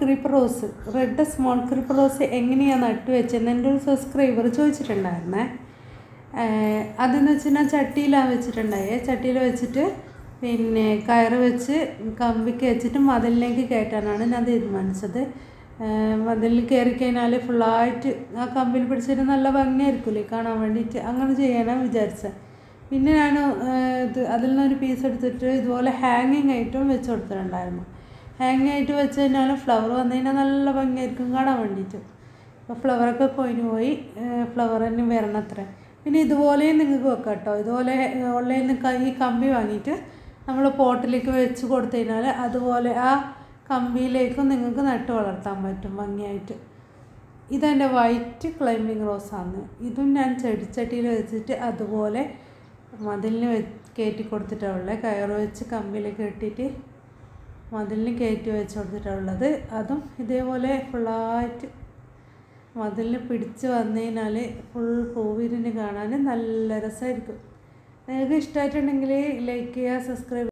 creeper rose red small creeper rose എങ്ങനെയാണ് നട്ടു വെച്ചതെന്ന് എൻ്റെ ഒരു സബ്സ്ക്രൈബർ ചോദിച്ചിട്ടുണ്ടായിരുന്നേ ഏഹ് അതെന്ന് വെച്ചാൽ ഞാൻ ചട്ടിയിലാണ് വെച്ചിട്ടുണ്ടായേ ചട്ടിയിൽ വെച്ചിട്ട് പിന്നെ കയറ് വെച്ച് കമ്പിക്ക് വെച്ചിട്ട് മതിലിലേക്ക് കയറ്റാനാണ് ഞാൻ തീരുമാനിച്ചത് ഏഹ് മതിലിൽ കയറി കഴിഞ്ഞാൽ ഫുള്ളായിട്ട് ആ കമ്പിൽ പിടിച്ചിട്ട് നല്ല ഭംഗിയായിരിക്കില്ലേ കാണാൻ വേണ്ടിയിട്ട് അങ്ങനെ ചെയ്യാനാണ് വിചാരിച്ചത് പിന്നെ ഞാൻ ഇത് അതിൽ നിന്നൊരു പീസ് എടുത്തിട്ട് ഇതുപോലെ ഹാങ്ങിങ് ആയിട്ടും വെച്ച് കൊടുത്തിട്ടുണ്ടായിരുന്നു ഹാങ് ആയിട്ട് വെച്ച് കഴിഞ്ഞാൽ ഫ്ലവർ വന്നു കഴിഞ്ഞാൽ നല്ല ഭംഗിയായിരിക്കും കാണാൻ വേണ്ടിയിട്ട് അപ്പോൾ ഫ്ലവറൊക്കെ കൊയിന് പോയി ഫ്ലവർ തന്നെ വരണം അത്ര പിന്നെ ഇതുപോലെയും നിങ്ങൾക്ക് വെക്കാം കേട്ടോ ഇതുപോലെ ഓൺലൈനിൽ നിന്ന് ഈ കമ്പി വാങ്ങിയിട്ട് നമ്മൾ പോട്ടിലേക്ക് വെച്ച് കൊടുത്തു കഴിഞ്ഞാൽ അതുപോലെ ആ കമ്പിയിലേക്കും നിങ്ങൾക്ക് നട്ട് വളർത്താൻ പറ്റും ഭംഗിയായിട്ട് ഇതെൻ്റെ വൈറ്റ് ക്ലൈമ്പിങ് റോസാണ് ഇതും ഞാൻ ചെടിച്ചട്ടിയിൽ വെച്ചിട്ട് അതുപോലെ മതിലിന് വെ കയറ്റി കൊടുത്തിട്ടുള്ളത് കയറ് വെച്ച് കമ്പിയിൽ കെട്ടിയിട്ട് മതിലിന് കയറ്റി വെച്ച് കൊടുത്തിട്ടുള്ളത് അതും ഇതേപോലെ ഫുള്ളായിട്ട് മതിലിന് പിടിച്ച് വന്നു കഴിഞ്ഞാൽ ഫുൾ പൂവിരിഞ്ഞ് കാണാൻ നല്ല രസമായിരിക്കും നിങ്ങൾക്ക് ഇഷ്ടമായിട്ടുണ്ടെങ്കിൽ ലൈക്ക് ചെയ്യുക സബ്സ്ക്രൈബ്